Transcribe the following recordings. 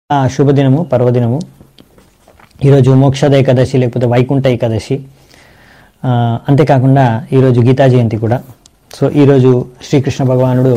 ఆ శుభదినము పర్వదినము ఈరోజు మోక్షద ఏకాదశి లేకపోతే వైకుంఠ ఏకాదశి ఆ, అంతేకాకుండా ఈరోజు గీతా జయంతి కూడా సో ఈరోజు శ్రీకృష్ణ భగవానుడు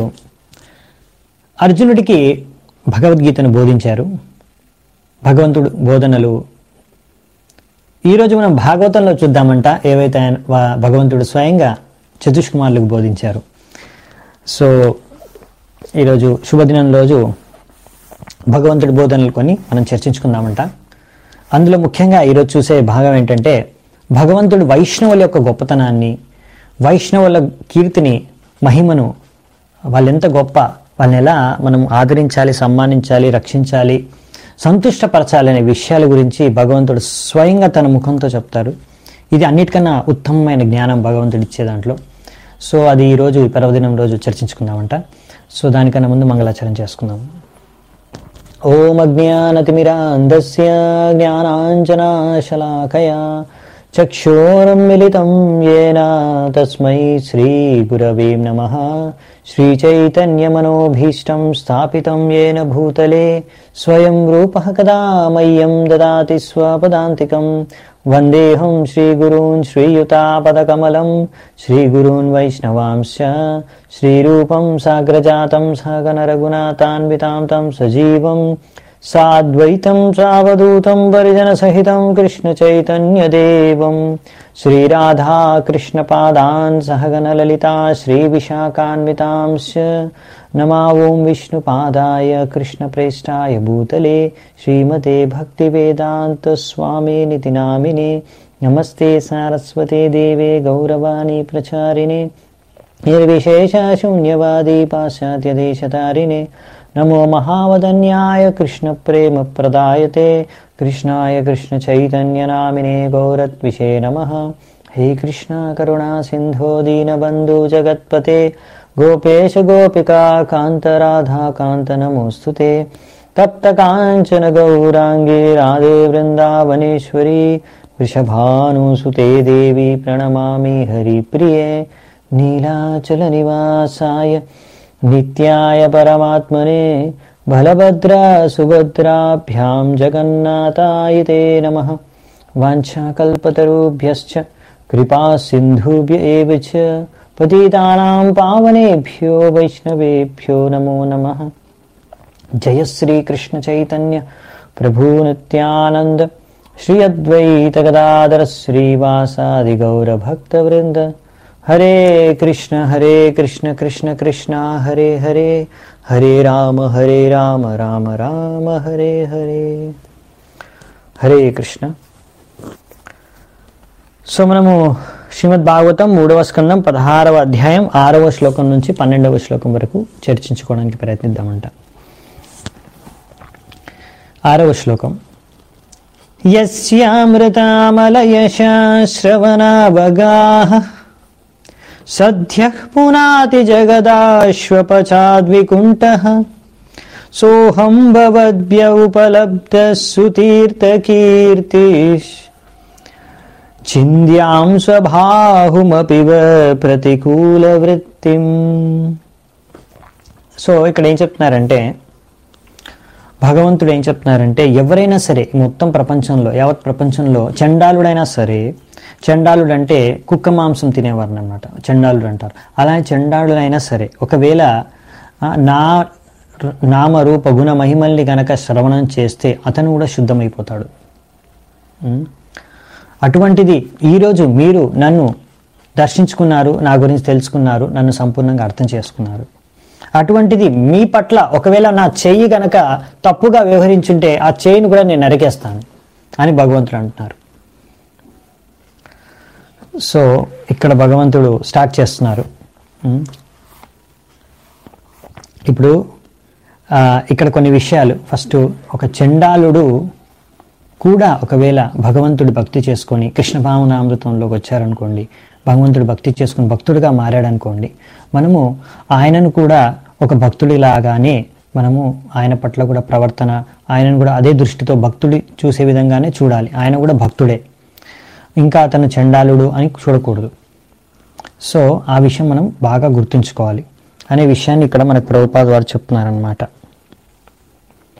అర్జునుడికి భగవద్గీతను బోధించారు భగవంతుడు బోధనలు ఈరోజు మనం భాగవతంలో చూద్దామంట ఏవైతే ఆయన వా- భగవంతుడు స్వయంగా చతుష్కుమారులకు బోధించారు సో ఈరోజు శుభదినం రోజు భగవంతుడి బోధనలు కొన్ని మనం చర్చించుకుందామంట అందులో ముఖ్యంగా ఈరోజు చూసే భాగం ఏంటంటే భగవంతుడు వైష్ణవుల యొక్క గొప్పతనాన్ని వైష్ణవుల కీర్తిని మహిమను వాళ్ళెంత గొప్ప వాళ్ళని ఎలా మనం ఆదరించాలి సమ్మానించాలి రక్షించాలి సంతుష్టపరచాలి అనే విషయాల గురించి భగవంతుడు స్వయంగా తన ముఖంతో చెప్తారు ఇది అన్నిటికన్నా ఉత్తమమైన జ్ఞానం భగవంతుడు ఇచ్చే దాంట్లో సో అది ఈ రోజు ఈ పర్వదినం రోజు చర్చించుకుందామంట సో దానికన్నా ముందు మంగళాచరణ చేసుకుందాం ఓం అజ్ఞానతిమిరాంధస్య జ్ఞానాంజనాశలాకయా చక్షోరమిలితం येन తస్మై శ్రీగురవే నమః శ్రీచైతన్యమనోభీష్టం స్థాపితం येन భూతలే స్వయం రూపः కదా మह्यं దదాతి స్వపదాంతికం వందేహం శ్రీగురూన్ శ్రీయుతాపదకమలం శ్రీగురూన్ వైష్ణవాంశ్చ శ్రీరూపం సాగ్రజాతం సగనరఘునాథాన్వితాం తం సజీవం సాద్వైతం సావధూతం పరిజనసహితం కృష్ణచైతన్యదేవం శ్రీరాధాకృష్ణపాదాన్ సహగనలలితా శ్రీవిశాఖాన్వితాంశ్చ नमा ॐ विष्णुपादाय कृष्णप्रेष्ठाय भूतले श्रीमते भक्तिवेदान्तस्वामिनिति नामिने नमस्ते सारस्वते देवे गौरवाणी प्रचारिणे निर्विशेषशून्यवादी पाश्चात्यदेशतारिणे नमो महावदन्याय कृष्णप्रेमप्रदायते कृष्णाय कृष्णचैतन्यनामिने गौरत्विषे नमः हे कृष्णा करुणा सिन्धो दीनबन्धु जगत्पते गोपेश गोपिका कान्त राधा कान्त नमोऽस्तु ते तप्तकाञ्चन गौराङ्गे राधे वृन्दावनेश्वरी वृषभानुसुते देवी प्रणमामि हरिप्रिये नीलाचलनिवासाय नित्याय परमात्मने बलभद्रा सुभद्राभ्यां जगन्नाथाय ते नमः वाञ्छाकल्पतरुभ्यश्च कृपासिन्धुभ्य एव च पतितानां पावनेभ्यो वैष्णवेभ्यो नमो नमः जय श्रीकृष्णचैतन्य प्रभुनित्यानन्द श्री अद्वैत गदाधर श्रीवासादि गौरभक्तवृन्द हरे कृष्ण हरे कृष्ण कृष्ण कृष्ण हरे हरे हरे राम हरे राम राम राम हरे हरे హరే కృష్ణ సో మనము శ్రీమద్ భాగవతం మూడవ స్కందం పదహారవ అధ్యాయం ఆరవ శ్లోకం నుంచి పన్నెండవ శ్లోకం వరకు చర్చించుకోవడానికి ప్రయత్నిద్దామంట ఆరవ శ్లోకం యస్యామృతామలయశాశ్రవణావగాహ సద్యః పునాతి జగదాశ్వపచాద్వికుంఠः सोऽहं भवद्भ्य उपलब्धः सुतीर्थकीर्तिः చింద్యాం స్వభాహుమపివ ప్రతికూల వృత్తిం సో ఇక్కడ ఏం చెప్తున్నారంటే భగవంతుడు ఏం చెప్తున్నారంటే ఎవరైనా సరే ఈ మొత్తం ప్రపంచంలో యావత్ ప్రపంచంలో చండాలుడైనా సరే చండాలుడు అంటే కుక్క మాంసం తినేవారు అనమాట చండాలుడు అంటారు అలానే చండాలుడైనా సరే ఒకవేళ ఆ, నా నామరూప గుణ మహిమల్ని గనక శ్రవణం చేస్తే అతను కూడా శుద్ధమైపోతాడు ఉం? అటువంటిది ఈరోజు మీరు నన్ను దర్శించుకున్నారు నా గురించి తెలుసుకున్నారు నన్ను సంపూర్ణంగా అర్థం చేసుకున్నారు అటువంటిది మీ పట్ల ఒకవేళ నా చెయ్యి గనక తప్పుగా వ్యవహరించుంటే ఆ చేయిని కూడా నేను నరికేస్తాను అని భగవంతుడు అంటున్నారు సో ఇక్కడ భగవంతుడు స్టార్ట్ చేస్తున్నారు ఉం? ఇప్పుడు ఆ, ఇక్కడ కొన్ని విషయాలు ఫస్ట్ ఒక చండాలుడు కూడా ఒకవేళ భగవంతుడు భక్తి చేసుకొని కృష్ణ భావనామృతంలోకి వచ్చారనుకోండి భగవంతుడు భక్తి చేసుకుని భక్తుడిగా మారాడనుకోండి మనము ఆయనను కూడా ఒక భక్తుడిలాగానే మనము ఆయన పట్ల కూడా ప్రవర్తన ఆయనను కూడా అదే దృష్టితో భక్తుడి చూసే విధంగానే చూడాలి ఆయన కూడా భక్తుడే ఇంకా అతను చండాలుడు అని చూడకూడదు సో ఆ విషయం మనం బాగా గుర్తుంచుకోవాలి అనే విషయాన్ని ఇక్కడ మనకు ప్రభుపాద్ వారు చెప్తున్నారనమాట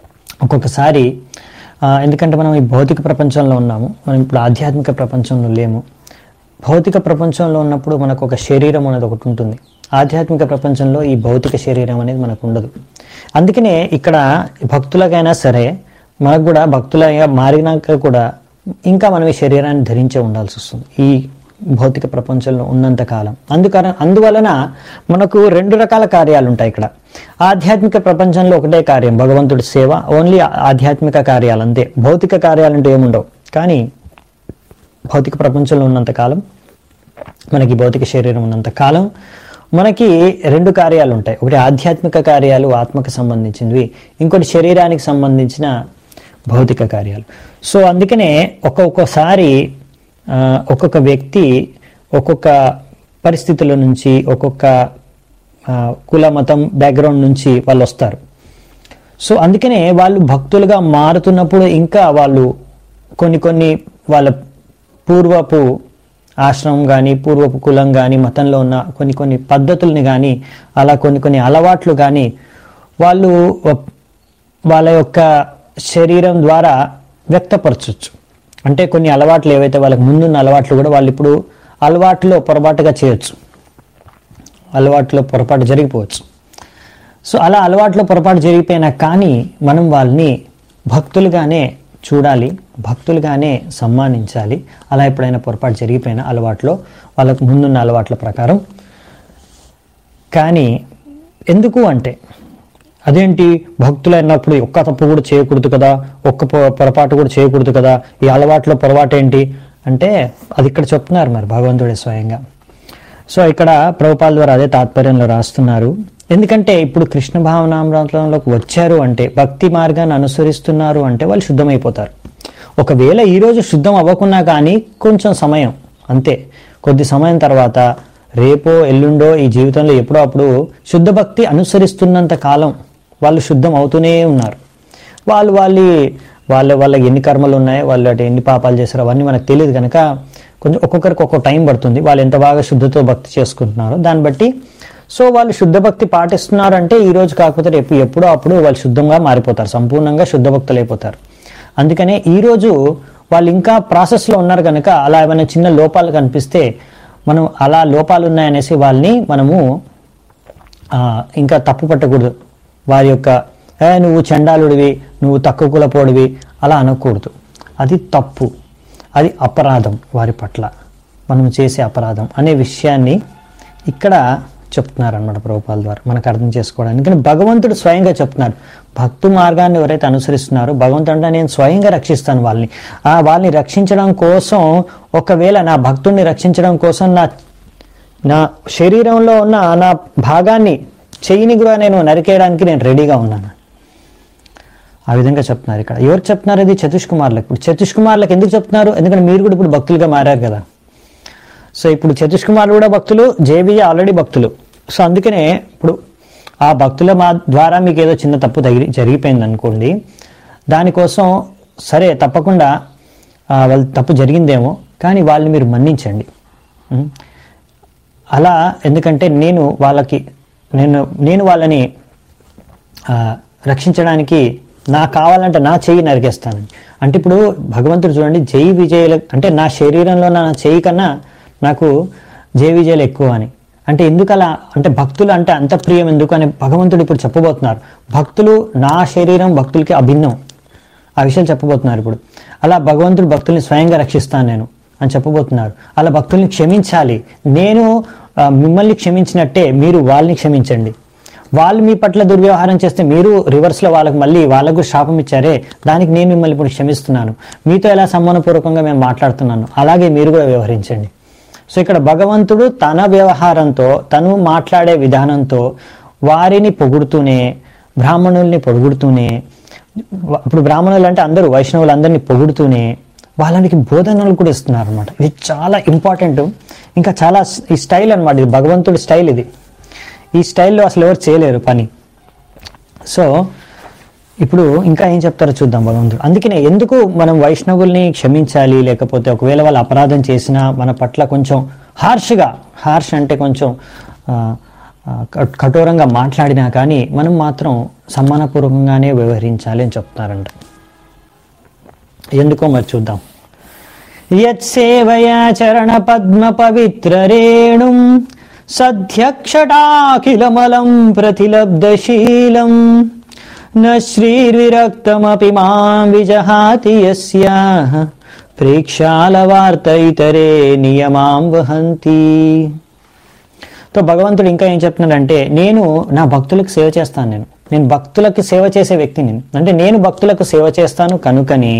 ఒక్కొక్కసారి ఆ, ఎందుకంటే మనం ఈ భౌతిక ప్రపంచంలో ఉన్నాము మనం ఇప్పుడు ఆధ్యాత్మిక ప్రపంచంలో లేము భౌతిక ప్రపంచంలో ఉన్నప్పుడు మనకు ఒక శరీరం అనేది ఒకటి ఉంటుంది ఆధ్యాత్మిక ప్రపంచంలో ఈ భౌతిక శరీరం అనేది మనకు ఉండదు అందుకనే ఇక్కడ భక్తులకైనా సరే మనకు కూడా భక్తులుగా మారినాక కూడా ఇంకా మనం ఈ శరీరాన్ని ధరించే ఉండాల్సి వస్తుంది ఈ భౌతిక ప్రపంచంలో ఉన్నంత కాలం అందుకన అందువలన మనకు రెండు రకాల కార్యాలు ఉంటాయి ఇక్కడ ఆధ్యాత్మిక ప్రపంచంలో ఒకటే కార్యం భగవంతుడి సేవ ఓన్లీ ఆధ్యాత్మిక కార్యాలు అంతే భౌతిక కార్యాలు అంటే ఏముండవు కానీ భౌతిక ప్రపంచంలో ఉన్నంత కాలం మనకి భౌతిక శరీరం ఉన్నంత కాలం మనకి రెండు కార్యాలు ఉంటాయి ఒకటి ఆధ్యాత్మిక కార్యాలు ఆత్మకు సంబంధించినవి ఇంకోటి శరీరానికి సంబంధించిన భౌతిక కార్యాలు సో అందుకనే ఒక్కొక్కసారి ఆ, ఒక్కొక్క వ్యక్తి ఒక్కొక్క పరిస్థితుల నుంచి ఒక్కొక్క ఆ, కుల మతం బ్యాక్గ్రౌండ్ నుంచి వాళ్ళు వస్తారు సో అందుకనే వాళ్ళు భక్తులుగా మారుతున్నప్పుడు ఇంకా వాళ్ళు కొన్ని కొన్ని వాళ్ళ పూర్వపు ఆశ్రమం కానీ పూర్వపు కులం కానీ మతంలో ఉన్న కొన్ని కొన్ని పద్ధతుల్ని కానీ అలా కొన్ని కొన్ని అలవాట్లు కానీ వాళ్ళు ఒప్- వాళ్ళ యొక్క శరీరం ద్వారా వ్యక్తపరచవచ్చు అంటే కొన్ని అలవాట్లు ఏవైతే వాళ్ళకి ముందున్న అలవాట్లు కూడా వాళ్ళు ఇప్పుడు అలవాట్లో పొరపాటుగా చేయొచ్చు అలవాట్లో పొరపాటు జరిగిపోవచ్చు సో అలా అలవాట్లో పొరపాటు జరిగిపోయినా కానీ మనం వాళ్ళని భక్తులుగానే చూడాలి భక్తులుగానే సమ్మానించాలి అలా ఎప్పుడైనా పొరపాటు జరిగిపోయిన అలవాట్లో వాళ్ళకు ముందున్న అలవాట్ల ప్రకారం కానీ ఎందుకు అంటే అదేంటి భక్తులు అన్నప్పుడు ఒక్క తప్పు కూడా చేయకూడదు కదా ఒక్క పొ- పొరపాటు కూడా చేయకూడదు కదా ఈ అలవాట్లో పొరపాటు ఏంటి అంటే అది ఇక్కడ చెప్తున్నారు మరి భగవంతుడే స్వయంగా సో ఇక్కడ ప్రభుపాల ద్వారా అదే తాత్పర్యంలో రాస్తున్నారు ఎందుకంటే ఇప్పుడు కృష్ణ భావనామృతంలోకి వచ్చారు అంటే భక్తి మార్గాన్ని అనుసరిస్తున్నారు అంటే వాళ్ళు శుద్ధమైపోతారు ఒకవేళ ఈరోజు శుద్ధం అవ్వకున్నా కానీ కొంచెం సమయం అంతే కొద్ది సమయం తర్వాత రేపో ఎల్లుండో ఈ జీవితంలో ఎప్పుడో అప్పుడు శుద్ధ భక్తి అనుసరిస్తున్నంత కాలం వాళ్ళు శుద్ధం అవుతూనే ఉన్నారు వాళ్ళు వాళ్ళ వాళ్ళ వాళ్ళకి ఎన్ని కర్మలు ఉన్నాయో వాళ్ళు అటు ఎన్ని పాపాలు చేశారో అవన్నీ మనకు తెలియదు కనుక కొంచెం ఒక్కొక్కరికి ఒక్కొక్క టైం పడుతుంది వాళ్ళు ఎంత బాగా శుద్ధతో భక్తి చేసుకుంటున్నారో దాన్ని బట్టి సో వాళ్ళు శుద్ధ భక్తి పాటిస్తున్నారు అంటే ఈ రోజు కాకపోతే రేపు ఎప్పుడో అప్పుడు వాళ్ళు శుద్ధంగా మారిపోతారు సంపూర్ణంగా శుద్ధ భక్తులు అయిపోతారు అందుకనే ఈ రోజు వాళ్ళు ఇంకా ప్రాసెస్లో ఉన్నారు కనుక అలా ఏమైనా చిన్న లోపాలు కనిపిస్తే మనం అలా లోపాలు ఉన్నాయనేసి వాళ్ళని మనము ఆ, ఇంకా తప్పు పట్టకూడదు వారి యొక్క "ఏ, నువ్వు చండాలుడివి నువ్వు తక్కువ కులపోడివి అలా అనకూడదు అది తప్పు అది అపరాధం వారి పట్ల మనం చేసే అపరాధం అనే విషయాన్ని ఇక్కడ చెప్తున్నారు అనమాట ప్రభుపాల ద్వారా మనకు అర్థం చేసుకోవడానికి ఎందుకంటే భగవంతుడు స్వయంగా చెప్తున్నాడు భక్తు మార్గాన్ని ఎవరైతే అనుసరిస్తున్నారో భగవంతుడు అంటే నేను స్వయంగా రక్షిస్తాను వాళ్ళని ఆ వాళ్ళని రక్షించడం కోసం ఒకవేళ నా భక్తుడిని రక్షించడం కోసం నా నా శరీరంలో ఉన్న నా భాగాన్ని చెయ్యిని కూడా నేను నరికేయడానికి నేను రెడీగా ఉన్నాను ఆ విధంగా చెప్తున్నారు ఇక్కడ ఎవరు చెప్తున్నారు ఇది చతుష్ కుమార్లకు ఇప్పుడు చతుష్ కుమార్లకు ఎందుకు చెప్తున్నారు ఎందుకంటే మీరు కూడా ఇప్పుడు భక్తులుగా మారారు కదా సో ఇప్పుడు చతుష్ కుమార్ కూడా భక్తులు జేబీజీ ఆల్రెడీ భక్తులు సో అందుకనే ఇప్పుడు ఆ భక్తుల మా ద్వారా మీకు ఏదో చిన్న తప్పు తగిలి జరిగిపోయింది అనుకోండి దానికోసం సరే తప్పకుండా ఆ, వాళ్ళ తప్పు జరిగిందేమో కానీ వాళ్ళని మీరు మన్నించండి ఉం? అలా ఎందుకంటే నేను వాళ్ళకి నేను నేను వాళ్ళని ఆ, రక్షించడానికి నా కావాలంటే నా చెయ్యి నరికేస్తాను అంటే ఇప్పుడు భగవంతుడు చూడండి జై విజయుల అంటే నా శరీరంలో నా చెయ్యి కన్నా నాకు జై విజయాలు ఎక్కువ అని అంటే ఎందుకు అలా అంటే భక్తులు అంటే అంత ప్రియం ఎందుకు అని భగవంతుడు ఇప్పుడు చెప్పబోతున్నారు భక్తులు నా శరీరం భక్తులకి అభిన్నం ఆ విషయాలు చెప్పబోతున్నారు ఇప్పుడు అలా భగవంతుడు భక్తుల్ని స్వయంగా రక్షిస్తాను నేను అని చెప్పబోతున్నారు అలా భక్తుల్ని క్షమించాలి నేను ఆ, మిమ్మల్ని క్షమించినట్టే మీరు వాళ్ళని క్షమించండి వాళ్ళు మీ పట్ల దుర్వ్యవహారం చేస్తే మీరు రివర్స్లో వాళ్ళకి మళ్ళీ వాళ్ళకు శాపం ఇచ్చారే దానికి నేను మిమ్మల్ని ఇప్పుడు క్షమిస్తున్నాను మీతో ఎలా సమ్మానపూర్వకంగా మేము మాట్లాడుతున్నాను అలాగే మీరు కూడా వ్యవహరించండి సో ఇక్కడ భగవంతుడు తన వ్యవహారంతో తను మాట్లాడే విధానంతో వారిని పొగుడుతూనే బ్రాహ్మణుల్ని పొగుడుతూనే వ- ఇప్పుడు బ్రాహ్మణులు అంటే అందరూ వైష్ణవులు అందరినీ పొగుడుతూనే వాళ్ళకి బోధనలు కూడా ఇస్తున్నారు అనమాట ఇది చాలా ఇంపార్టెంట్ ఇంకా చాలా స్- ఈ స్టైల్ అన్నమాట ఇది భగవంతుడి స్టైల్ ఇది ఈ స్టైల్లో అసలు ఎవరు చేయలేరు పని సో ఇప్పుడు ఇంకా ఏం చెప్తారో చూద్దాం భగవంతుడు అందుకనే ఎందుకు మనం వైష్ణవుల్ని క్షమించాలి లేకపోతే ఒకవేళ వాళ్ళు అపరాధం చేసినా మన పట్ల కొంచెం హార్ష్గా హార్ష్ అంటే కొంచెం ఆ, ఆ, కట్- కఠోరంగా మాట్లాడినా కానీ మనం మాత్రం సమ్మానపూర్వకంగానే వ్యవహరించాలి అని చెప్తారంట ఎందుకో మరి చూద్దాం యత్సేవయా చరణ పద్మ పవిత్ర రేణుం సధ్యక్షటాఖిలమలం ప్రతిలబ్ధశీలం న శ్రీర్విరక్తమపి మాం విజహాతి యస్యాః ప్రేక్షాల వార్త ఇతరే నియమాం వహంతి తో భగవంతుడు ఇంకా ఏం చెప్తున్నాడంటే నేను నా భక్తులకు సేవ చేస్తాను నేను నేను భక్తులకు సేవ చేసే వ్యక్తిని నేను. అంటే నేను భక్తులకు సేవ చేస్తాను కనుకని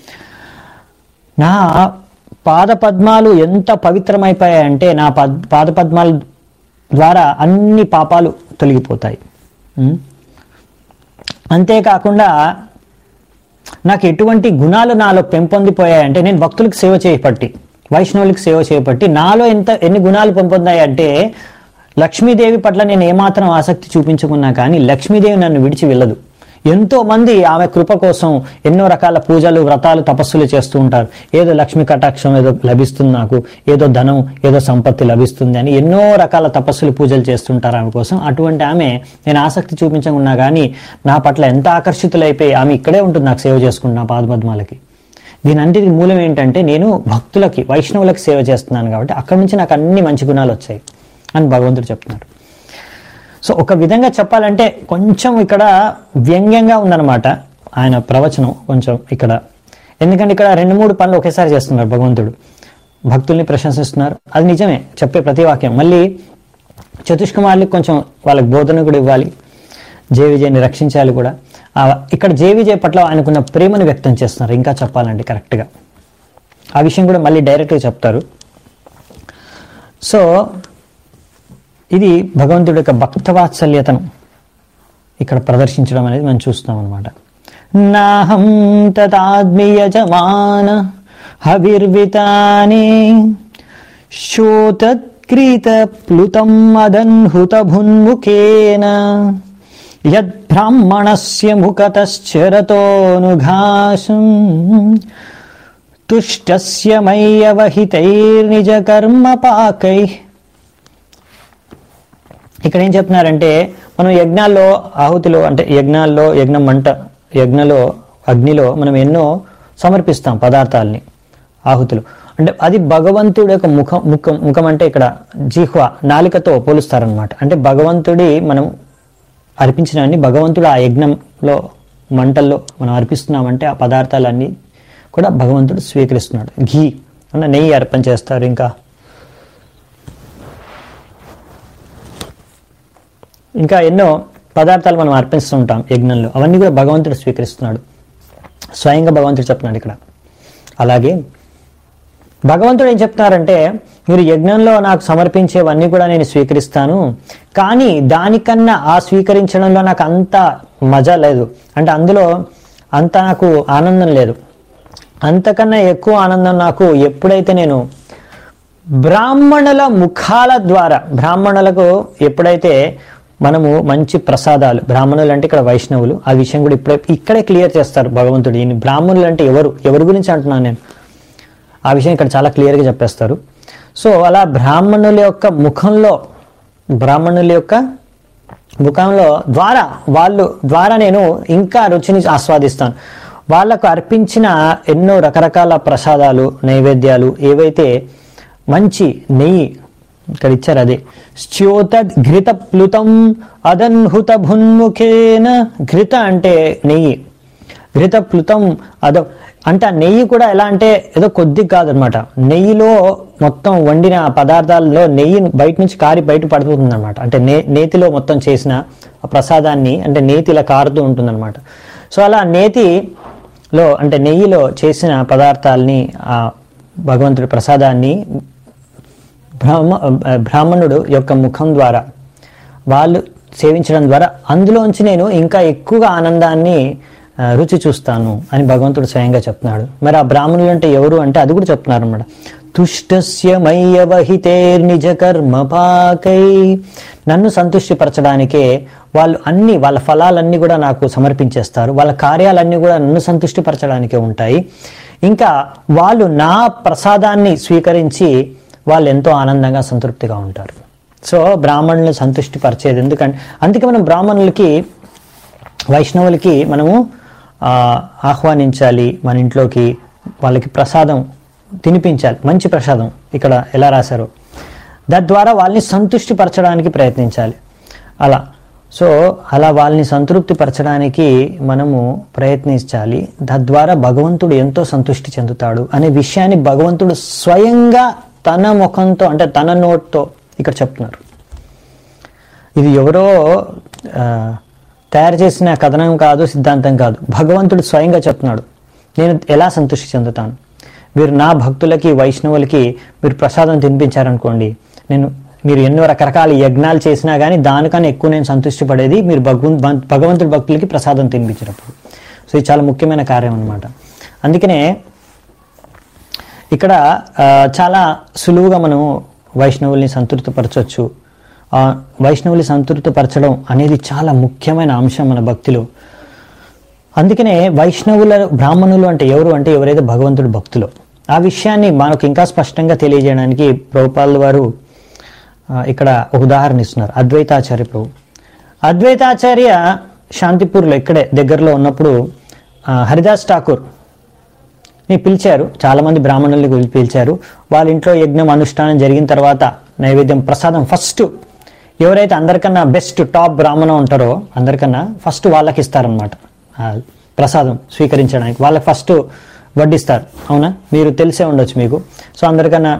నా పాద పద్మాలు ఎంత పవిత్రమైపోయాయంటే నా పద్ పాద పద్మాల ద్వారా అన్ని పాపాలు తొలగిపోతాయి ఉం? అంతేకాకుండా నాకు ఎటువంటి గుణాలు నాలో పెంపొందిపోయాయంటే నేను భక్తులకు సేవ చేయబట్టి వైష్ణవులకు సేవ చేయబట్టి నాలో ఎంత ఎన్ని గుణాలు పెంపొందాయంటే లక్ష్మీదేవి పట్ల నేను ఏమాత్రం ఆసక్తి చూపించుకున్నా కానీ లక్ష్మీదేవి నన్ను విడిచి వెళ్ళదు ఎంతో మంది ఆమె కృప కోసం ఎన్నో రకాల పూజలు వ్రతాలు తపస్సులు చేస్తూ ఉంటారు ఏదో లక్ష్మీ కటాక్షం ఏదో లభిస్తుంది నాకు ఏదో ధనం ఏదో సంపత్తి లభిస్తుంది అని ఎన్నో రకాల తపస్సులు పూజలు చేస్తుంటారు ఆమె కోసం అటువంటి ఆమె నేను ఆసక్తి చూపించకున్నా కానీ నా పట్ల ఎంత ఆకర్షితులైపోయి ఆమె ఇక్కడే ఉంటుంది నాకు సేవ చేసుకుంటున్నా పాదపద్మాలకి దీని అన్నిటికి మూలం ఏంటంటే నేను భక్తులకి వైష్ణవులకి సేవ చేస్తున్నాను కాబట్టి అక్కడి నుంచి నాకు అన్ని మంచి గుణాలు వచ్చాయి అని భగవంతుడు చెప్తున్నారు సో ఒక విధంగా చెప్పాలంటే కొంచెం ఇక్కడ వ్యంగ్యంగా ఉందన్నమాట ఆయన ప్రవచనం కొంచెం ఇక్కడ ఎందుకంటే ఇక్కడ రెండు మూడు పనులు ఒకేసారి చేస్తున్నారు భగవంతుడు భక్తుల్ని ప్రశంసిస్తున్నారు అది నిజమే చెప్పే ప్రతి వాక్యం మళ్ళీ చతుష్కుమార్లకు కొంచెం వాళ్ళకి బోధన కూడా ఇవ్వాలి జే విజయ్ని రక్షించాలి కూడా ఆ, ఇక్కడ జే విజయ్ పట్ల ఆయనకున్న ప్రేమను వ్యక్తం చేస్తున్నారు ఇంకా చెప్పాలంటే కరెక్ట్గా ఆ విషయం కూడా మళ్ళీ డైరెక్ట్గా చెప్తారు సో ఇది భగవంతుడి యొక్క భక్తవాత్సల్యతను ఇక్కడ ప్రదర్శించడం అనేది మనం చూస్తాం అనమాట నాహం తదాత్మీయజమాన హవిర్వితాని శోతత్క్రీత ప్లుతం మదన్హుత భున్ముఖేన యద్బ్రాహ్మణస్య ముఖతశ్చరతోనుఘాసం తుష్టస్య మయ్యవహితైర్నిజ కర్మ పాకై ఇక్కడ ఏం చెప్తున్నారంటే మనం యజ్ఞాల్లో ఆహుతిలో అంటే యజ్ఞాల్లో యజ్ఞం మంట యజ్ఞలో అగ్నిలో మనం ఎన్నో సమర్పిస్తాం పదార్థాలని ఆహుతులు అంటే అది భగవంతుడి యొక్క ముఖం ముఖం ముఖం అంటే ఇక్కడ జిహ్వ నాలికతో పోలుస్తారనమాట అంటే భగవంతుడి మనం అర్పించినవన్నీ భగవంతుడు ఆ యజ్ఞంలో మంటల్లో మనం అర్పిస్తున్నామంటే ఆ పదార్థాలన్నీ కూడా భగవంతుడు స్వీకరిస్తున్నాడు ఘీ అన్న నెయ్యి అర్పణ చేస్తారు ఇంకా ఇంకా ఎన్నో పదార్థాలు మనం అర్పిస్తుంటాం యజ్ఞంలో అవన్నీ కూడా భగవంతుడు స్వీకరిస్తున్నాడు స్వయంగా భగవంతుడు చెప్తున్నాడు ఇక్కడ అలాగే భగవంతుడు ఏం చెప్తున్నారంటే మీరు యజ్ఞంలో నాకు సమర్పించేవన్నీ కూడా నేను స్వీకరిస్తాను కానీ దానికన్నా ఆ స్వీకరించడంలో నాకు అంత మజా లేదు అంటే అందులో అంత నాకు ఆనందం లేదు అంతకన్నా ఎక్కువ ఆనందం నాకు ఎప్పుడైతే నేను బ్రాహ్మణుల ముఖాల ద్వారా బ్రాహ్మణులకు ఎప్పుడైతే మనము మంచి ప్రసాదాలు బ్రాహ్మణులు అంటే ఇక్కడ వైష్ణవులు ఆ విషయం కూడా ఇప్పుడే ఇక్కడే క్లియర్ చేస్తారు భగవంతుడు ఈయన బ్రాహ్మణులు అంటే ఎవరు ఎవరి గురించి అంటున్నాను నేను ఆ విషయం ఇక్కడ చాలా క్లియర్గా చెప్పేస్తారు సో అలా బ్రాహ్మణుల యొక్క ముఖంలో బ్రాహ్మణుల యొక్క ముఖంలో ద్వారా వాళ్ళు ద్వారా నేను ఇంకా రుచిని ఆస్వాదిస్తాను వాళ్ళకు అర్పించిన ఎన్నో రకరకాల ప్రసాదాలు నైవేద్యాలు ఏవైతే మంచి నెయ్యి ఇక్కడ ఇచ్చారు అదే శ్యోత ఘృత ప్లుతం అదన్హుత భున్ముఖేన ఘృత అంటే నెయ్యి ఘృత ప్లుతం అదో అంటే ఆ నెయ్యి కూడా ఎలా అంటే ఏదో కొద్ది కాదనమాట నెయ్యిలో మొత్తం వండిన పదార్థాల్లో నెయ్యి బయట నుంచి కారి బయట పడుతుంది అనమాట అంటే నే నేతిలో మొత్తం చేసిన ఆ ప్రసాదాన్ని అంటే నేతి ఇలా కారుతూ ఉంటుందన్నమాట సో అలా నేతిలో అంటే నెయ్యిలో చేసిన పదార్థాలని ఆ భగవంతుడి ప్రసాదాన్ని బ్రాహ్మ బ్రాహ్మణుడు యొక్క ముఖం ద్వారా వాళ్ళు సేవించడం ద్వారా అందులోంచి నేను ఇంకా ఎక్కువగా ఆనందాన్ని ఆ, రుచి చూస్తాను అని భగవంతుడు స్వయంగా చెప్తున్నాడు మరి ఆ బ్రాహ్మణులు అంటే ఎవరు అంటే అది కూడా చెప్తున్నారు అన్నమాట తుష్టస్య మయ్యవహితేర్ నిజ కర్మ పాకై నన్ను సంతుష్టిపరచడానికే వాళ్ళు అన్ని వాళ్ళ ఫలాలన్నీ కూడా నాకు సమర్పించేస్తారు వాళ్ళ కార్యాలన్నీ కూడా నన్ను సంతుష్టిపరచడానికే ఉంటాయి ఇంకా వాళ్ళు నా ప్రసాదాన్ని స్వీకరించి వాళ్ళు ఎంతో ఆనందంగా సంతృప్తిగా ఉంటారు సో బ్రాహ్మణులను సంతృష్టి పరిచేది ఎందుకంటే అందుకే మనం బ్రాహ్మణులకి వైష్ణవులకి మనము ఆ, ఆహ్వానించాలి మన ఇంట్లోకి వాళ్ళకి ప్రసాదం తినిపించాలి మంచి ప్రసాదం ఇక్కడ ఎలా రాశారు తద్వారా వాళ్ళని సంతృష్టి పరచడానికి ప్రయత్నించాలి అలా సో అలా వాళ్ళని సంతృప్తి పరచడానికి మనము ప్రయత్నించాలి తద్వారా భగవంతుడు ఎంతో సంతృష్టి చెందుతాడు అనే విషయాన్ని భగవంతుడు స్వయంగా తన ముఖంతో అంటే తన నోట్తో ఇక్కడ చెప్తున్నారు ఇది ఎవరో ఆ, తయారు చేసిన కథనం కాదు సిద్ధాంతం కాదు భగవంతుడు స్వయంగా చెప్తున్నాడు నేను ఎలా సంతృష్టి చెందుతాను మీరు నా భక్తులకి వైష్ణవులకి మీరు ప్రసాదం తినిపించారనుకోండి నేను మీరు ఎన్నో రకరకాల యజ్ఞాలు చేసినా కానీ దానికన్నా ఎక్కువ నేను సంతృష్టి పడేది మీరు భగవం భగవంతుడి భక్తులకి ప్రసాదం తినిపించినప్పుడు సో ఇది చాలా ముఖ్యమైన కార్యం అనమాట అందుకనే ఇక్కడ ఆ, చాలా సులువుగా మనం వైష్ణవుల్ని సంతృప్తిపరచవచ్చు ఆ, వైష్ణవుల్ని సంతృప్తిపరచడం అనేది చాలా ముఖ్యమైన అంశం మన భక్తిలో అందుకనే వైష్ణవుల బ్రాహ్మణులు అంటే ఎవరు అంటే ఎవరైతే భగవంతుడు భక్తులు ఆ విషయాన్ని మనకు ఇంకా స్పష్టంగా తెలియజేయడానికి ప్రభుపాల్ వారు ఆ, ఇక్కడ ఒక ఉదాహరణ ఇస్తున్నారు అద్వైతాచార్య ప్రభు అద్వైతాచార్య శాంతిపూర్లో ఇక్కడే దగ్గరలో ఉన్నప్పుడు ఆ, హరిదాస్ ఠాకూర్ ని పిలిచారు చాలా మంది బ్రాహ్మణుల్ని పిలి- పిలిచారు వాళ్ళ ఇంట్లో యజ్ఞం అనుష్ఠానం జరిగిన తర్వాత నైవేద్యం ప్రసాదం ఫస్ట్ ఎవరైతే అందరికన్నా బెస్ట్ టాప్ బ్రాహ్మణం ఉంటారో అందరికన్నా ఫస్ట్ వాళ్ళకి ఇస్తారనమాట ప్రసాదం స్వీకరించడానికి వాళ్ళకి ఫస్ట్ వడ్డిస్తారు అవునా మీరు తెలిసే ఉండొచ్చు మీకు సో అందరికన్నా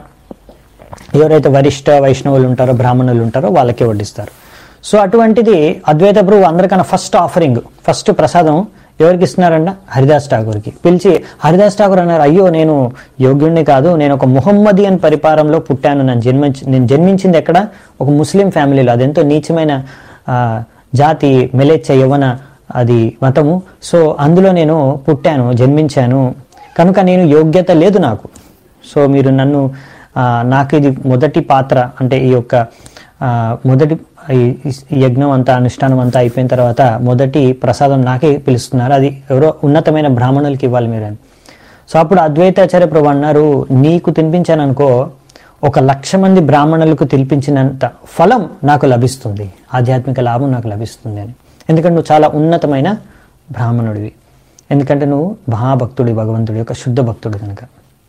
ఎవరైతే వరిష్ట వైష్ణవులు ఉంటారో బ్రాహ్మణులు ఉంటారో వాళ్ళకే వడ్డిస్తారు సో అటువంటిది అద్వైత ప్రభు అందరికన్నా ఫస్ట్ ఆఫరింగ్ ఫస్ట్ ప్రసాదం ఎవరికి ఇస్తున్నారంట హరిదాస్ ఠాగూర్కి పిలిచి హరిదాస్ ఠాగూర్ అన్నారు అయ్యో నేను యోగ్యుడిని కాదు నేను ఒక ముహమ్మదియన్ పరిపాలనలో పుట్టాను నేను జన్మించి నేను జన్మించింది ఎక్కడ ఒక ముస్లిం ఫ్యామిలీలో అదెంతో నీచమైన ఆ, జాతి మెలేచ్చ యవన అది మతము సో అందులో నేను పుట్టాను జన్మించాను కనుక నేను యోగ్యత లేదు నాకు సో మీరు నన్ను ఆ, నాకు ఇది మొదటి పాత్ర అంటే ఈ యొక్క ఆ, మొదటి ఈ ఈ యజ్ఞం అంతా అనుష్ఠానం అంతా అయిపోయిన తర్వాత మొదటి ప్రసాదం నాకే పిలుస్తున్నారు అది ఎవరో ఉన్నతమైన బ్రాహ్మణులకి ఇవ్వాలి మీరు అని సో అప్పుడు అద్వైతాచార్య ప్రభు అన్నారు నీకు తినిపించాను అనుకో ఒక లక్ష మంది బ్రాహ్మణులకు తినిపించినంత ఫలం నాకు లభిస్తుంది ఆధ్యాత్మిక లాభం నాకు లభిస్తుంది అని ఎందుకంటే నువ్వు చాలా ఉన్నతమైన బ్రాహ్మణుడివి ఎందుకంటే నువ్వు మహాభక్తుడి భగవంతుడి యొక్క శుద్ధ భక్తుడు కనుక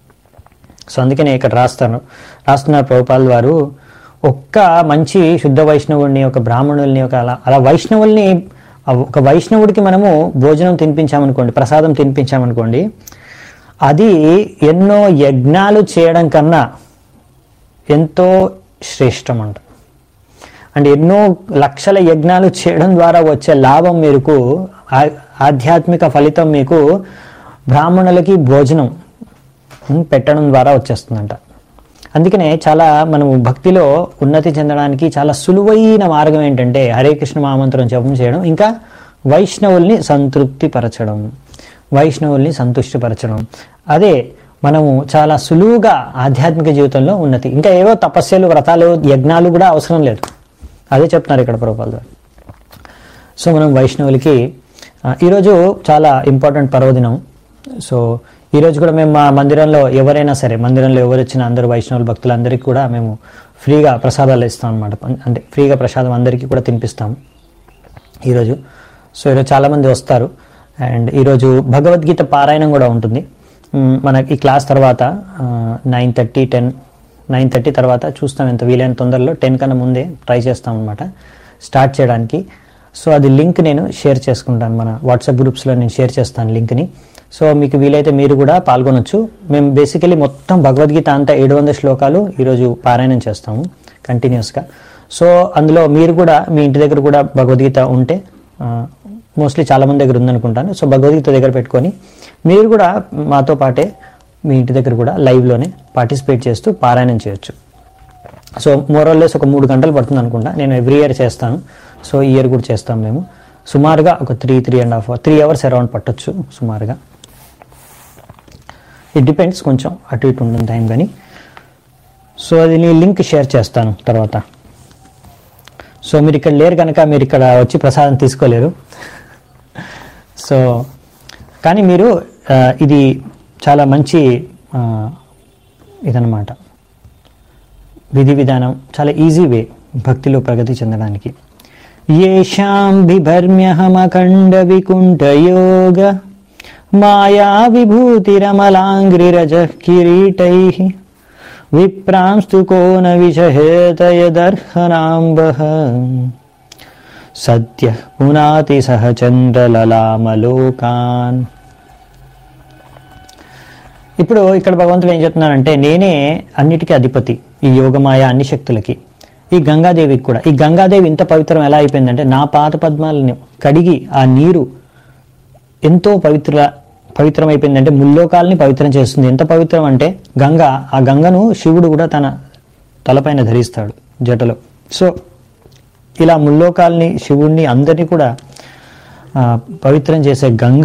సో అందుకే నేను ఇక్కడ రాస్తాను రాస్తున్నారు ప్రభుపాల్ వారు ఒక్క మంచి శుద్ధ వైష్ణవుడిని ఒక బ్రాహ్మణుల్ని ఒక అలా అలా వైష్ణవుల్ని ఆ ఒక వైష్ణవుడికి మనము భోజనం తినిపించామనుకోండి ప్రసాదం తినిపించామనుకోండి అది ఎన్నో యజ్ఞాలు చేయడం కన్నా ఎంతో శ్రేష్టం అంట అంటే ఎన్నో లక్షల యజ్ఞాలు చేయడం ద్వారా వచ్చే లాభం మీకు ఆ- ఆధ్యాత్మిక ఫలితం మీకు బ్రాహ్మణులకి భోజనం ఉమ్, పెట్టడం ద్వారా వచ్చేస్తుందంట అందుకనే చాలా మనము భక్తిలో ఉన్నతి చెందడానికి చాలా సులువైన మార్గం ఏంటంటే హరే కృష్ణ మహామంత్రం జపం చేయడం ఇంకా వైష్ణవుల్ని సంతృప్తి పరచడం వైష్ణవుల్ని సంతుష్టిపరచడం అదే మనము చాలా సులువుగా ఆధ్యాత్మిక జీవితంలో ఉన్నతి ఇంకా ఏవో తపస్యలు వ్రతాలు యజ్ఞాలు కూడా అవసరం లేదు అదే చెప్తున్నారు ఇక్కడ ప్రభుపాల్ గారు సో మనం వైష్ణవులకి ఆ, ఈరోజు చాలా ఇంపార్టెంట్ పర్వదినం సో ఈరోజు కూడా మేము మా మందిరంలో ఎవరైనా సరే మందిరంలో ఎవరు వచ్చినా అందరూ వైష్ణవుల భక్తులందరికీ కూడా మేము ఫ్రీగా ప్రసాదాలు ఇస్తాం అనమాట అంటే ఫ్రీగా ప్రసాదం అందరికీ కూడా తినిపిస్తాం ఈరోజు సో ఈరోజు చాలామంది వస్తారు అండ్ ఈరోజు భగవద్గీత పారాయణం కూడా ఉంటుంది మ్, మనకి ఈ క్లాస్ తర్వాత nine thirty ten nine thirty తర్వాత చూస్తాం ఎంత వీలైన తొందరలో టెన్ కన్నా ముందే ట్రై చేస్తాం అనమాట స్టార్ట్ చేయడానికి సో అది లింక్ నేను షేర్ చేసుకుంటాను మన వాట్సాప్ గ్రూప్స్లో నేను షేర్ చేస్తాను లింక్ని సో మీకు వీలైతే మీరు కూడా పాల్గొనొచ్చు మేము బేసికలీ మొత్తం భగవద్గీత అంతా ఏడు వందల శ్లోకాలు ఈరోజు పారాయణం చేస్తాము కంటిన్యూస్గా సో అందులో మీరు కూడా మీ ఇంటి దగ్గర కూడా భగవద్గీత ఉంటే మోస్ట్లీ చాలా మంది దగ్గర ఉందనుకుంటాను సో భగవద్గీత దగ్గర పెట్టుకొని మీరు కూడా మాతో పాటే మీ ఇంటి దగ్గర కూడా లైవ్లోనే పార్టిసిపేట్ చేస్తూ పారాయణం చేయొచ్చు సో మోరల్లెస్ ఒక మూడు గంటలు పడుతుంది అనుకుంటా నేను ఎవ్రీ ఇయర్ చేస్తాను సో ఈ ఇయర్ కూడా చేస్తాం మేము సుమారుగా ఒక three three and half three hours around పట్టొచ్చు సుమారుగా ఇట్ డిపెండ్స్ కొంచెం అటు ఇటు ఉంటుంది టైం కానీ సో అది నీ లింక్ షేర్ చేస్తాను తర్వాత సో మీరు ఇక్కడ లేరు కనుక మీరు ఇక్కడ వచ్చి ప్రసాదం తీసుకోలేరు సో కానీ మీరు ఆ, ఇది చాలా మంచి ఆ, ఇదన్నమాట విధి విధానం చాలా ఈజీ వే భక్తిలో ప్రగతి చెందడానికి ఏషాం బిభర్మ్యహమఖండ వికుంఠయోగ మాయా విభూతిరమలాంగ్రిరజ కిరీటై విప్రాంస్తు కోన విషహేతయదర్హనాంబః సత్య పునాతి సహచంద్రలలామలోకాన్ ఇప్పుడు ఇక్కడ భగవంతుడు ఏం చెప్తున్నారంటే నేనే అన్నిటికీ అధిపతి ఈ యోగమాయ అన్ని శక్తులకి ఈ గంగాదేవికి కూడా ఈ గంగాదేవి ఇంత పవిత్రం ఎలా అయిపోయిందంటే నా పాత పద్మాలను కడిగి ఆ నీరు ఎంతో పవిత్ర పవిత్రమైపోయిందంటే ముల్లోకాలని పవిత్రం చేస్తుంది ఎంత పవిత్రం అంటే గంగ ఆ గంగను శివుడు కూడా తన తలపైన ధరిస్తాడు జటలో సో ఇలా ముల్లోకాల్ని శివుణ్ణి అందరినీ కూడా ఆ, పవిత్రం చేసే గంగ